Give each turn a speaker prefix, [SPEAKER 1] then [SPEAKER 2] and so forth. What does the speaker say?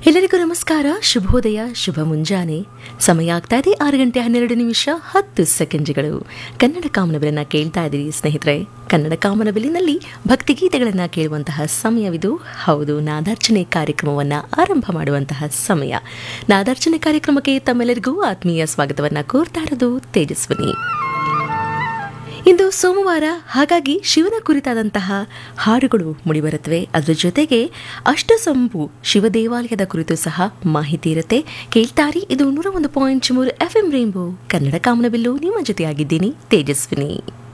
[SPEAKER 1] ಎಲ್ಲರಿಗೂ ನಮಸ್ಕಾರ ಶುಭೋದಯ ಶುಭ ಮುಂಜಾನೆ ಸಮಯ ಆಗ್ತಾ ಇದೆ ಆರು ಗಂಟೆ ಹನ್ನೆರಡು ನಿಮಿಷ ಹತ್ತು ಸೆಕೆಂಡ್ಗಳು ಕನ್ನಡ ಕಾಮನಬಿಲನ್ನ ಕೇಳ್ತಾ ಇದ್ದೀರಿ ಸ್ನೇಹಿತರೆ ಕನ್ನಡ ಕಾಮನಬಿಲಿನಲ್ಲಿ ಭಕ್ತಿಗೀತೆಗಳನ್ನು ಕೇಳುವಂತಹ ಸಮಯವಿದು ಹೌದು ನಾದಾರ್ಚನೆ ಕಾರ್ಯಕ್ರಮವನ್ನು ಆರಂಭ ಮಾಡುವಂತಹ ಸಮಯ ನಾದಾರ್ಚನೆ ಕಾರ್ಯಕ್ರಮಕ್ಕೆ ತಮ್ಮೆಲ್ಲರಿಗೂ ಆತ್ಮೀಯ ಸ್ವಾಗತವನ್ನು ಕೋರ್ತಾ ಇರೋದು ತೇಜಸ್ವಿನಿ ಇಂದು ಸೋಮವಾರ ಹಾಗಾಗಿ ಶಿವನ ಕುರಿತಾದಂತಹ ಹಾಡುಗಳು ಮುಡಿಬರುತ್ತವೆ ಅದರ ಜೊತೆಗೆ ಅಷ್ಟಸಂಭು ಶಿವ ದೇವಾಲಯದ ಕುರಿತು ಸಹ ಮಾಹಿತಿ ಇರುತ್ತೆ ಕೇಳ್ತಾರಿ ಇದು ನೂರ ಒಂದು ಪಾಯಿಂಟ್ ಮೂರು ಎಫ್ ಎಂ ರೇಂಬೋ ಕನ್ನಡ ಕಾಮನಬಿಲ್ಲು ನಿಮ್ಮ ಜೊತೆಯಾಗಿದ್ದೀನಿ ತೇಜಸ್ವಿನಿ